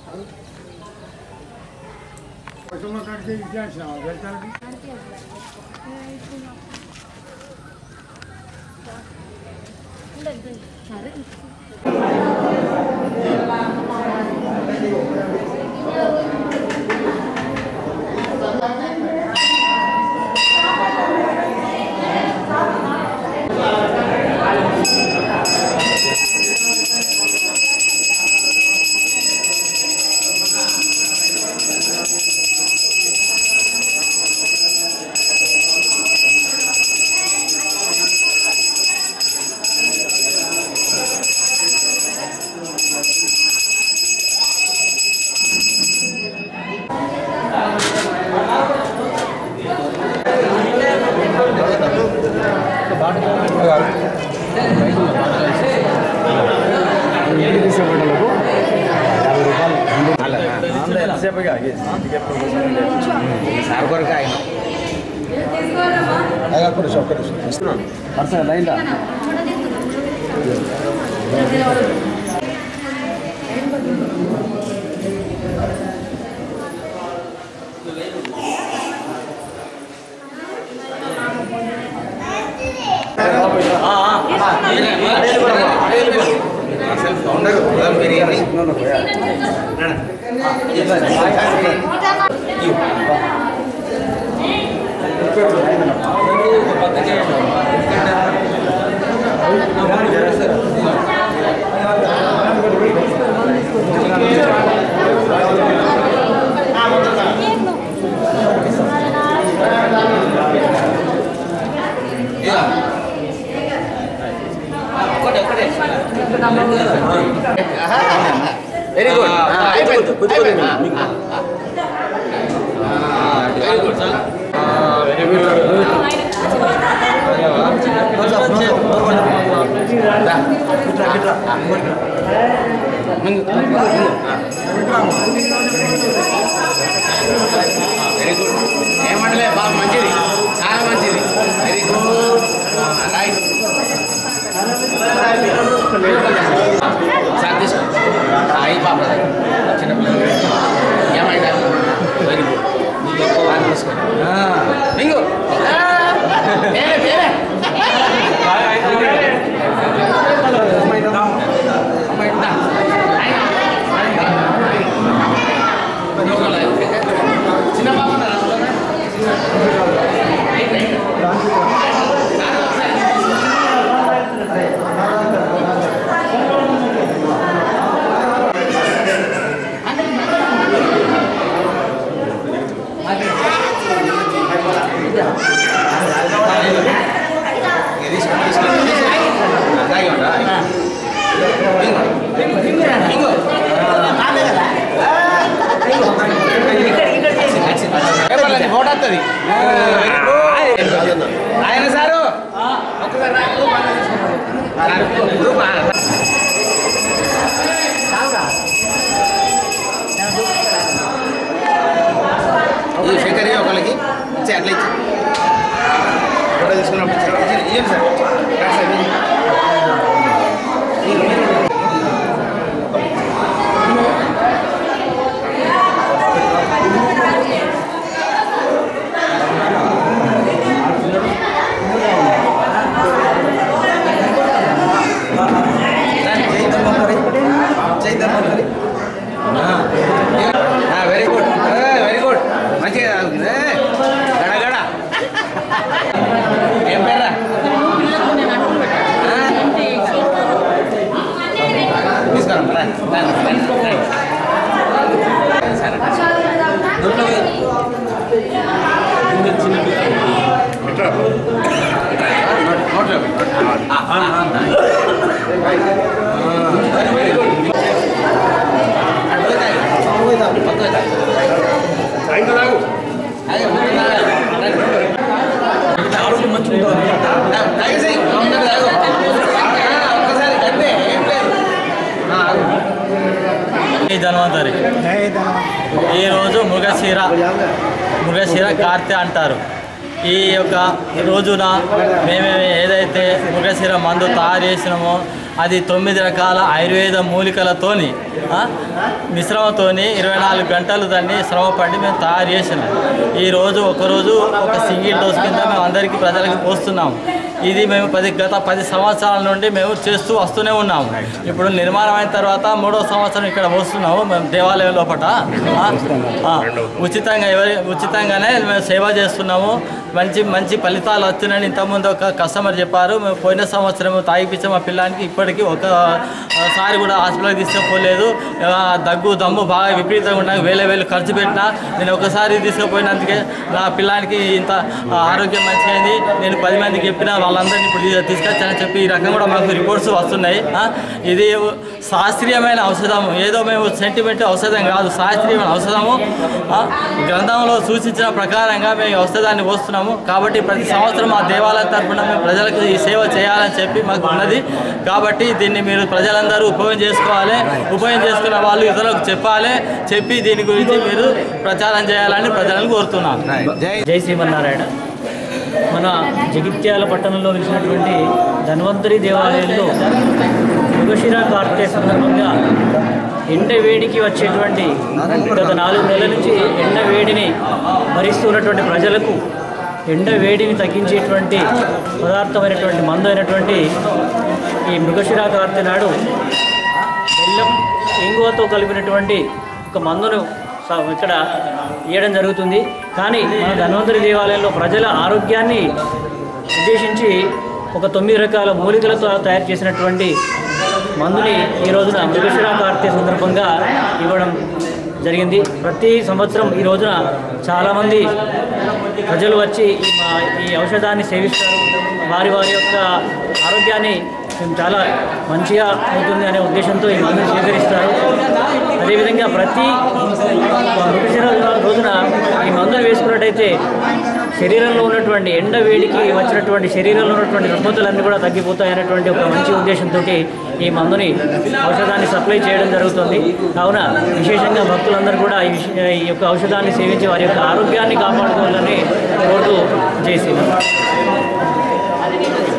కుటుంబ కడితే ఇచ్చేసిన వెళ్తాను సరే సార్ కొరకు ఆయన పర్సనల్ లైన్లో బిర్యానీ వెరీ గుడ్ అయిపోయింది అయిపోయింది వెరీ గుడ్ వెరీ గుడ్ ఏమంటలే బాగా మంచిది చాలా మంచిది వెరీ గుడ్ రైట్ సార్ తీసుకో అయ్యి పాప చిన్నపిల్లలు ఏమైనా వెరీ గుడ్ నీకు ఎక్కువ వాటర్ తీసుకో మింగు వేరే వేరే చిన్న పాప ఉన్నారా? ఇది తీసుకో, తీసుకో, తీసుకో. అలాగే ఉందా? మింగు. మింగు. పేపర్లని ఫోటో వస్తుంది ఆయన సారు ఒక్కసారి రా, గ్రూప్ అన్న తీసుకో. రా, గ్రూప్ అన్న. ఈ శంకరి ఒకళ్ళకి ఇచ్చి అట్లా ఇచ్చి ఫోటో తీసుకున్నప్పుడు ఇచ్చి ఇచ్చి- ఇయ్యండి సార్ రా సార్, ఇయ్యండి. వెరీ గుడ్ వెరీ గుడ్ మంచిగా చదువుతుంది. ఏ, గడ గడ ఏం పేరా తీసుకురా రా, రా, రా, రా. సరే నోట్లో వెరీ గుడ్ ఈ ధన్వంతరి ఈరోజు మృగశిర మృగశిర కార్తె అంటారు ఈ యొక్క రోజున మేము ఏదైతే మృగశిర మందు తయారు చేసినామో అది తొమ్మిది రకాల ఆయుర్వేద మూలికలతోని ఆ, మిశ్రమంతోని ఇరవై నాలుగు గంటలు దాన్ని శ్రమపడి మేము తయారు చేసినాం ఈరోజు ఒకరోజు ఒక సింగిల్ డోస్ కింద మేము అందరికీ ప్రజలకు పోస్తున్నాం ఇది మేము పది గత పది సంవత్సరాల నుండి మేము చేస్తూ వస్తూనే ఉన్నాము ఇప్పుడు నిర్మాణం అయిన తర్వాత మూడో సంవత్సరం ఇక్కడ పోస్తున్నాము మేము దేవాలయం లోపల ఆ, ఆ, ఉచితంగా ఎవరి ఉచితంగానే మేము సేవ చేస్తున్నాము మంచి మంచి ఫలితాలు వస్తున్నాయని ఇంతకుముందు ఒక కస్టమర్ చెప్పారు మేము పోయిన సంవత్సరం తాగిపించాం మా పిల్లానికి ఇప్పటికీ ఒక ఆ, సారి కూడా హాస్పిటల్కి తీసుకుపోలేదు ఆ, దగ్గు దమ్ము బాగా విపరీతంగా ఉన్నాయి వేల వేలు ఖర్చు పెట్టినా నేను ఒకసారి తీసుకుపోయినందుకే నా పిల్లానికి ఇంత ఆ, ఆరోగ్యం మంచిగా అయింది నేను పది మందికి చెప్పిన వాళ్ళందరినీ ఇప్పుడు తీ- తీసుకొచ్చానని చెప్పి ఈ రకంగా కూడా మాకు రిపోర్ట్స్ వస్తున్నాయి ఆ, ఇది శాస్త్రీయమైన ఔషధము ఏదో మేము సెంటిమెంట్ ఔషధం కాదు శాస్త్రీయమైన ఔషధము ఆ, గ్రంథంలో సూచించిన ప్రకారంగా మేము ఈ ఔషధాన్ని పోస్తున్నాము కాబట్టి ప్రతి సంవత్సరం ఆ దేవాలయం తరపున మేము ప్రజలకు ఈ సేవ చేయాలని చెప్పి మాకు ఉన్నది కాబట్టి దీన్ని మీరు ప్రజలందరూ ఉపయోగం చేసుకోవాలి ఉపయోగం చేసుకున్న వాళ్ళు ఇతరులకు చెప్పాలి చెప్పి దీని గురించి మీరు ప్రచారం చేయాలని ప్రజలను కోరుతున్నాను జై శ్రీమన్నారాయణ మన జగిత్యాల పట్టణంలో వెలిసినటువంటి ధన్వంతరి దేవాలయంలో మృగశిర కార్తె సందర్భంగా ఎండ వేడికి వచ్చేటువంటి గత నాలుగు నెలల నుంచి ఎండ వేడిని భరిస్తూ ఉన్నటువంటి ప్రజలకు ఎండ వేడిని తగ్గించేటువంటి పదార్థమైనటువంటి మందు అయినటువంటి ఈ మృగశిర కార్తె నాడు బెల్లం ఇంగువతో కలిపినటువంటి ఒక మందును స- ఇక్కడ ఇవ్వడం జరుగుతుంది కానీ మన ధన్వంతరి దేవాలయంలో ప్రజల ఆరోగ్యాన్ని ఉద్దేశించి ఒక తొమ్మిది రకాల మూలికలతో తయారు చేసినటువంటి మందుని ఈ రోజున మృగశిర కార్తె సందర్భంగా ఇవ్వడం జరిగింది ప్రతి సంవత్సరం ఈ రోజున చాలామంది ప్రజలు వచ్చి ఈ మా ఈ ఔషధాన్ని సేవిస్తారు వారి వారి యొక్క ఆరోగ్యాన్ని మేము చాలా మంచిగా అవుతుంది అనే ఉద్దేశంతో ఈ మందుని స్వీకరిస్తారు అదేవిధంగా ప్రతి మృగశిర రోజున ఈ మందుని వేసుకున్నట్టయితే శరీరంలో ఉన్నటువంటి ఎండ వేడికి వచ్చినటువంటి శరీరంలో ఉన్నటువంటి రుగ్మతలన్నీ కూడా తగ్గిపోతాయి అనేటువంటి ఒక మంచి ఉద్దేశంతో ఈ మందుని ఔషధాన్ని సప్లై చేయడం జరుగుతుంది కావున విశేషంగా భక్తులందరూ కూడా ఈ విష- ఈ యొక్క ఔషధాన్ని సేవించి వారి యొక్క ఆరోగ్యాన్ని కాపాడుకోవాలని కోరుతూ చేసి